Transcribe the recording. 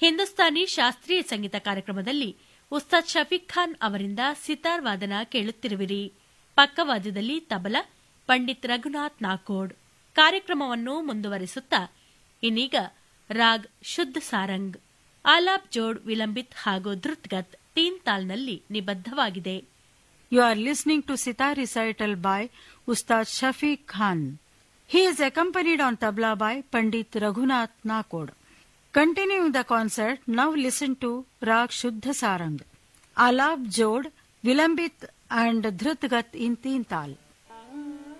ಹಿಂದೂಸ್ತಾನಿ ಶಾಸ್ತ್ರೀಯ ಸಂಗೀತ ಕಾರ್ಯಕ್ರಮದಲ್ಲಿ ಉಸ್ತಾದ್ ಶಫೀಕ್ ಖಾನ್ ಅವರಿಂದ ಸಿತಾರ್ ವಾದನ ಕೇಳುತ್ತಿರುವಿರಿ ಪಕ್ಕವಾದ್ಯದಲ್ಲಿ ತಬಲ ಪಂಡಿತ್ ರಘುನಾಥ್ ನಾಕೋಡ್ ಕಾರ್ಯಕ್ರಮವನ್ನು ಮುಂದುವರಿಸುತ್ತಾ ಇನ್ನೀಗ ರಾಗ್ ಶುದ್ಧ ಸಾರಂಗ್ ಆಲಾಪ್ ಜೋಡ್ ವಿಲಂಬಿತ್ ಹಾಗೂ ಧೃತ್ಗತ್ ತೀನ್ ತಾಲ್ನಲ್ಲಿ ನಿಬದ್ಧವಾಗಿದೆ You are listening to sitar recital by Ustad Shafiq Khan. He is accompanied on tabla by Pandit Raghunath Nakod. Continuing the concert, now listen to Rag Shuddha Sarang, Alap Jod, Vilambit and Dhrutgat in Teen Tal.